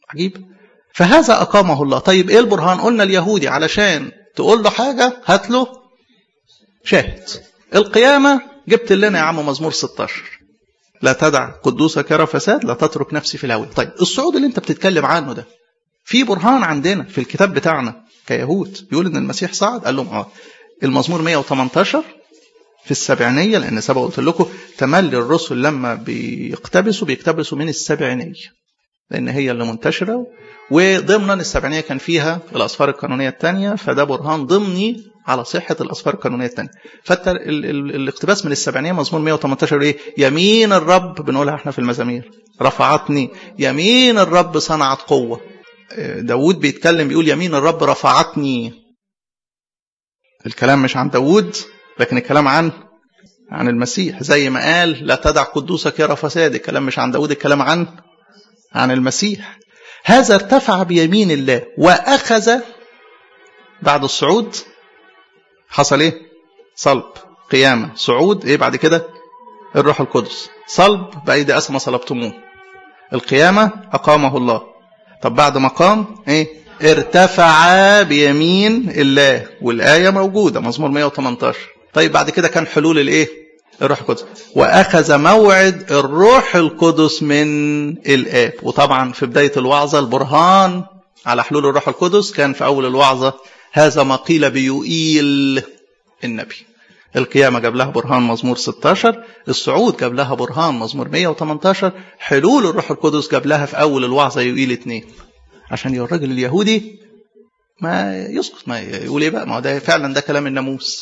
عجيب فهذا أقامه الله طيب إيه البرهان قلنا اليهودي علشان تقول له حاجة هات له شاهد القيامة جبت لنا يا عم مزمور 16 لا تدع قدوسك يرى فساد لا تترك نفسي في الهوى طيب الصعود اللي انت بتتكلم عنه ده في برهان عندنا في الكتاب بتاعنا كيهود بيقول ان المسيح صعد قال لهم اه المزمور 118 في السبعينية لأن سبق قلت لكم تملي الرسل لما بيقتبسوا بيقتبسوا من السبعينية لأن هي اللي منتشرة وضمنا السبعينية كان فيها الأسفار القانونية الثانية فده برهان ضمني على صحة الأسفار القانونية الثانية فانت الاقتباس من السبعينية مزمور 118 إيه يمين الرب بنقولها احنا في المزامير رفعتني يمين الرب صنعت قوة داود بيتكلم بيقول يمين الرب رفعتني الكلام مش عن داود لكن الكلام عن عن المسيح زي ما قال لا تدع قدوسك يرى فساد الكلام مش عن داود الكلام عن عن المسيح هذا ارتفع بيمين الله وأخذ بعد الصعود حصل ايه صلب قيامة صعود ايه بعد كده الروح القدس صلب بأيدي أسمى صلبتموه القيامة أقامه الله طب بعد ما قام ايه ارتفع بيمين الله والآية موجودة مزمور 118 طيب بعد كده كان حلول الايه الروح القدس واخذ موعد الروح القدس من الاب وطبعا في بدايه الوعظه البرهان على حلول الروح القدس كان في اول الوعظه هذا ما قيل بيوئيل النبي القيامة جاب لها برهان مزمور 16 الصعود جاب لها برهان مزمور 118 حلول الروح القدس جاب لها في أول الوعظة يوئيل اتنين عشان الراجل اليهودي ما يسقط ما يقول ايه بقى ما ده فعلا ده كلام الناموس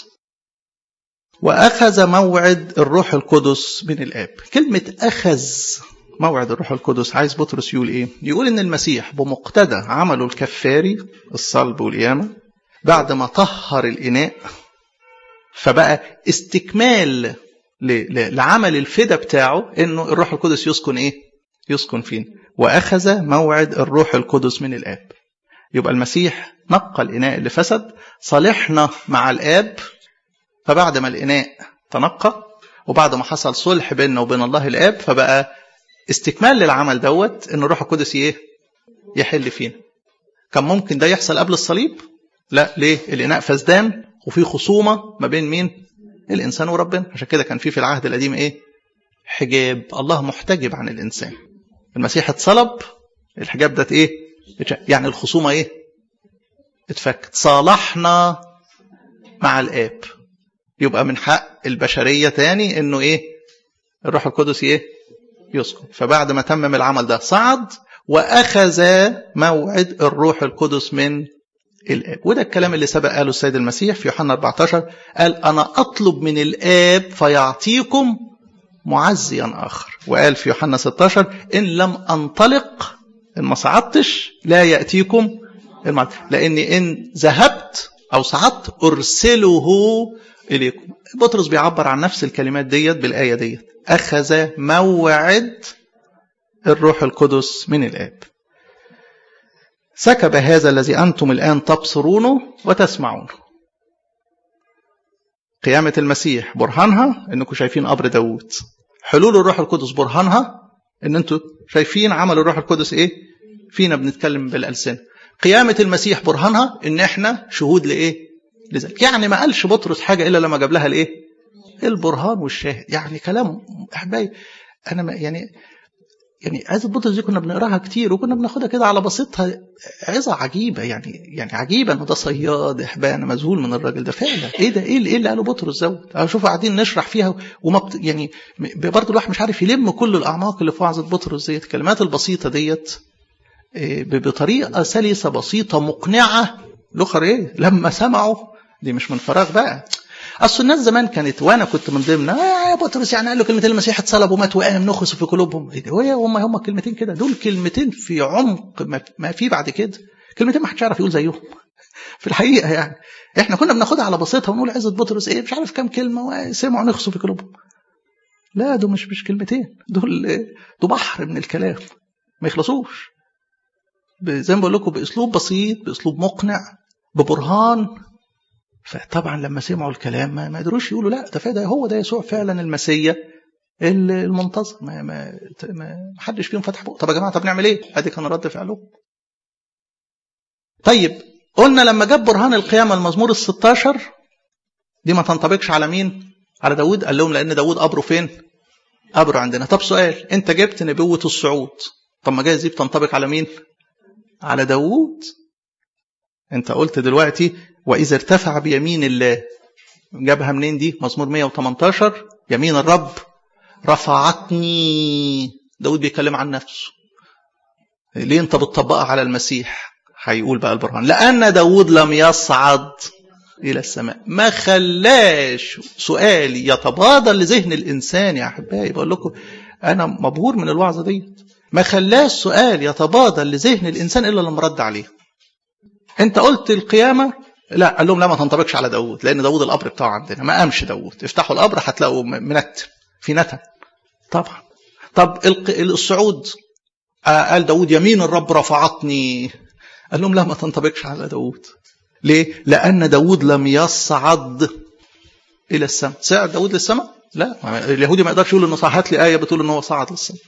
وأخذ موعد الروح القدس من الآب كلمة أخذ موعد الروح القدس عايز بطرس يقول إيه يقول إن المسيح بمقتضى عمله الكفاري الصلب والقيامة بعد ما طهر الإناء فبقى استكمال لعمل الفدا بتاعه إنه الروح القدس يسكن إيه يسكن فين وأخذ موعد الروح القدس من الآب يبقى المسيح نقى الإناء اللي فسد صالحنا مع الآب فبعد ما الإناء تنقى وبعد ما حصل صلح بيننا وبين الله الآب فبقى استكمال للعمل دوت إن الروح القدس إيه؟ يحل فينا. كان ممكن ده يحصل قبل الصليب؟ لا ليه؟ الإناء فسدان وفي خصومة ما بين مين؟ الإنسان وربنا، عشان كده كان في في العهد القديم إيه؟ حجاب، الله محتجب عن الإنسان. المسيح اتصلب الحجاب ده إيه؟ يعني الخصومة إيه؟ اتفكت، صالحنا مع الآب. يبقى من حق البشرية تاني انه ايه الروح القدس ايه يسكن فبعد ما تمم العمل ده صعد واخذ موعد الروح القدس من الاب وده الكلام اللي سبق قاله السيد المسيح في يوحنا 14 قال انا اطلب من الاب فيعطيكم معزيا اخر وقال في يوحنا 16 ان لم انطلق ان ما صعدتش لا ياتيكم المعد لاني ان ذهبت او صعدت ارسله إليكم بطرس بيعبر عن نفس الكلمات ديت بالآية ديت أخذ موعد الروح القدس من الآب سكب هذا الذي أنتم الآن تبصرونه وتسمعونه قيامة المسيح برهانها أنكم شايفين قبر داوود حلول الروح القدس برهانها أن أنتم شايفين عمل الروح القدس إيه فينا بنتكلم بالألسنة قيامة المسيح برهانها أن إحنا شهود لإيه لذلك يعني ما قالش بطرس حاجة إلا لما جاب لها الإيه البرهان والشاهد يعني كلام أحبائي أنا ما يعني يعني عزة بطرس دي كنا بنقراها كتير وكنا بناخدها كده على بسيطها عظة عجيبة يعني يعني عجيبة انه ده صياد احبائي انا مذهول من الراجل ده فعلا ايه ده ايه ايه اللي قاله بطرس دوت اشوف قاعدين نشرح فيها وما بت يعني برضه الواحد مش عارف يلم كل الاعماق اللي في وعظة بطرس ديت الكلمات البسيطة ديت بطريقة سلسة بسيطة مقنعة الاخر ايه لما سمعوا دي مش من فراغ بقى اصل الناس زمان كانت وانا كنت من ضمن آه يا بطرس يعني قال له كلمتين المسيح اتصلب ومات وقام نخس في قلوبهم ايه ده هو هم هم كلمتين كده دول كلمتين في عمق ما في بعد كده كلمتين ما حدش يعرف يقول زيهم في الحقيقه يعني احنا كنا بناخدها على بسيطها ونقول عزه بطرس ايه مش عارف كام كلمه وسمعوا نخسوا في قلوبهم لا دول مش مش كلمتين دول دول بحر من الكلام ما يخلصوش زي ما بقول لكم باسلوب بسيط باسلوب مقنع ببرهان فطبعا لما سمعوا الكلام ما, ما قدروش يقولوا لا ده ده هو ده يسوع فعلا المسيا المنتظر ما ما ما حدش فيهم فتح بقه طب يا جماعه طب نعمل ايه؟ ادي كان رد فعلهم طيب قلنا لما جاب برهان القيامة المزمور الستاشر دي ما تنطبقش على مين على داود قال لهم لأن داود قبره فين قبره عندنا طب سؤال انت جبت نبوة الصعود طب ما جايز دي بتنطبق على مين على داود انت قلت دلوقتي وإذا ارتفع بيمين الله جابها منين دي مزمور 118 يمين الرب رفعتني داود بيتكلم عن نفسه ليه انت بتطبقها على المسيح هيقول بقى البرهان لأن داود لم يصعد إلى السماء ما خلاش سؤالي يتبادر لذهن الإنسان يا أحبائي بقول لكم أنا مبهور من الوعظة دي ما خلاش سؤال يتبادر لذهن الإنسان إلا لما رد عليه أنت قلت القيامة لا قال لهم لا ما تنطبقش على داود لأن داود القبر بتاعه عندنا ما قامش داود افتحوا القبر هتلاقوا منت في نتن طبعا طب الصعود قال داود يمين الرب رفعتني قال لهم لا ما تنطبقش على داود ليه؟ لأن داود لم يصعد إلى السماء صعد داود للسماء؟ لا اليهودي ما يقدرش يقول إنه صحت لي آية بتقول إن هو صعد للسماء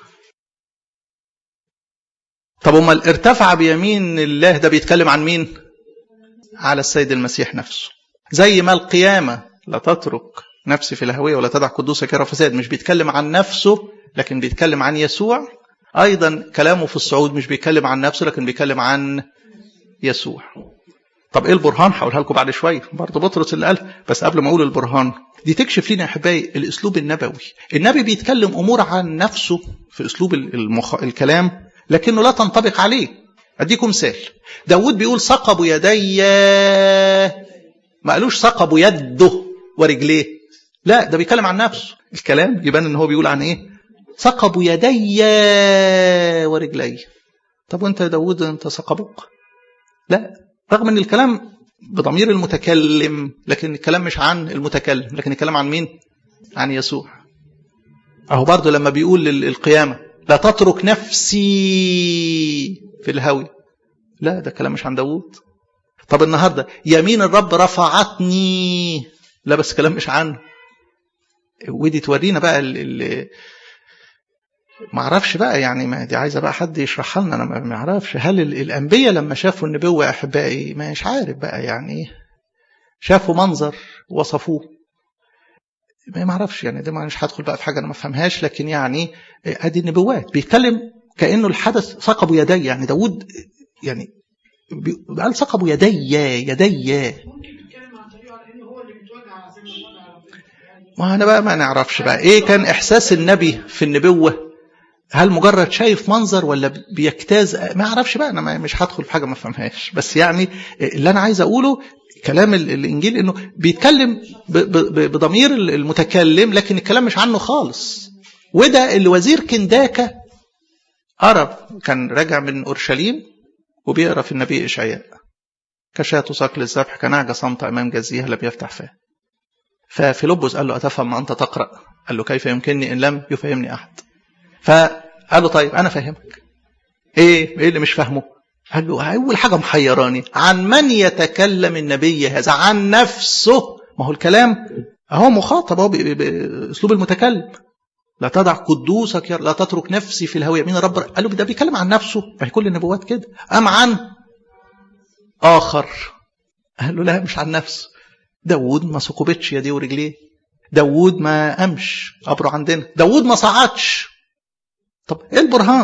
طب امال ارتفع بيمين الله ده بيتكلم عن مين؟ على السيد المسيح نفسه زي ما القيامة لا تترك نفسي في الهوية ولا تدع قدوسك يرى فساد مش بيتكلم عن نفسه لكن بيتكلم عن يسوع أيضا كلامه في الصعود مش بيتكلم عن نفسه لكن بيتكلم عن يسوع طب ايه البرهان هقولها لكم بعد شويه برضه بطرس اللي قال بس قبل ما اقول البرهان دي تكشف لنا يا احبائي الاسلوب النبوي النبي بيتكلم امور عن نفسه في اسلوب المخ... الكلام لكنه لا تنطبق عليه اديكم مثال داود بيقول ثقبوا يدي ما قالوش ثقبوا يده ورجليه لا ده بيتكلم عن نفسه الكلام يبان ان هو بيقول عن ايه ثقبوا يدي ورجلي طب وانت يا داود انت ثقبوك لا رغم ان الكلام بضمير المتكلم لكن الكلام مش عن المتكلم لكن الكلام عن مين عن يسوع اهو برضه لما بيقول للقيامه لا تترك نفسي في الهوي لا ده كلام مش عن داوود طب النهارده يمين الرب رفعتني لا بس كلام مش عنه ودي تورينا بقى ال ما اعرفش بقى يعني ما دي عايزه بقى حد يشرحها لنا انا ما اعرفش هل الانبياء لما شافوا النبوه يا احبائي مش عارف بقى يعني شافوا منظر وصفوه ما اعرفش يعني ده مش هدخل بقى في حاجه انا ما افهمهاش لكن يعني ادي النبوات بيتكلم كانه الحدث ثقبوا يدي يعني داود يعني قال ثقبوا يدي يدي ما انا بقى ما نعرفش بقى ايه كان احساس النبي في النبوه هل مجرد شايف منظر ولا بيجتاز ما اعرفش بقى انا مش هدخل في حاجه ما افهمهاش بس يعني اللي انا عايز اقوله كلام الانجيل انه بيتكلم بضمير المتكلم لكن الكلام مش عنه خالص وده اللي وزير كنداكا قرا كان راجع من اورشليم وبيقرا في النبي اشعياء كشاة تساق للذبح كنعجة صمت امام جزيها لم يفتح فاه ففيلبس قال له اتفهم ما انت تقرا قال له كيف يمكنني ان لم يفهمني احد فقال له طيب انا فاهمك ايه ايه اللي مش فاهمه قال له اول حاجه محيراني عن من يتكلم النبي هذا عن نفسه ما هو الكلام اهو مخاطب اهو باسلوب المتكلم لا تدع قدوسك لا تترك نفسي في الهوية مين الرب قال له ده بيتكلم عن نفسه ما هي كل النبوات كده أم عن آخر قال له لا مش عن نفسه داود ما ثقبتش يديه ورجليه داود ما قامش قبره عندنا داود ما صعدش طب ايه البرهان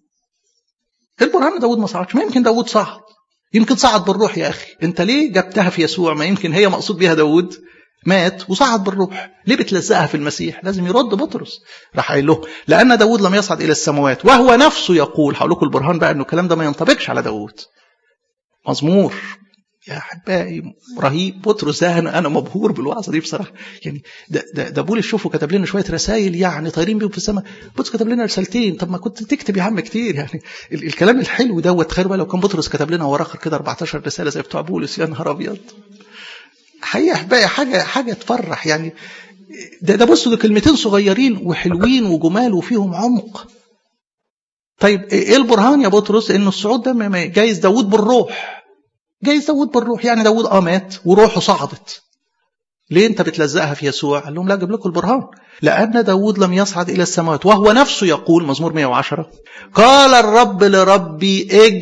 ايه البرهان داود ما صعدش ما يمكن داود صعد يمكن صعد بالروح يا اخي انت ليه جبتها في يسوع ما يمكن هي مقصود بيها داود مات وصعد بالروح ليه بتلزقها في المسيح لازم يرد بطرس راح قايل له لان داود لم يصعد الى السماوات وهو نفسه يقول هقول لكم البرهان بقى انه الكلام ده ما ينطبقش على داود مزمور يا احبائي رهيب بطرس ده انا انا مبهور بالوعظه دي بصراحه يعني ده ده, ده بولس شوفوا كتب لنا شويه رسائل يعني طايرين بيهم في السماء بطرس كتب لنا رسالتين طب ما كنت تكتب يا عم كتير يعني ال الكلام الحلو دوت تخيلوا بقى لو كان بطرس كتب لنا ورا اخر كده 14 رساله زي بتوع بولس يا نهار ابيض حقيقة احبائي حاجه حاجه تفرح يعني ده ده بصوا ده كلمتين صغيرين وحلوين وجمال وفيهم عمق طيب ايه البرهان يا بطرس ان الصعود ده جايز داود بالروح جايز داود بالروح يعني داود اه مات وروحه صعدت ليه انت بتلزقها في يسوع قال لهم لا اجيب لكم البرهان لان داود لم يصعد الى السماوات وهو نفسه يقول مزمور 110 قال الرب لربي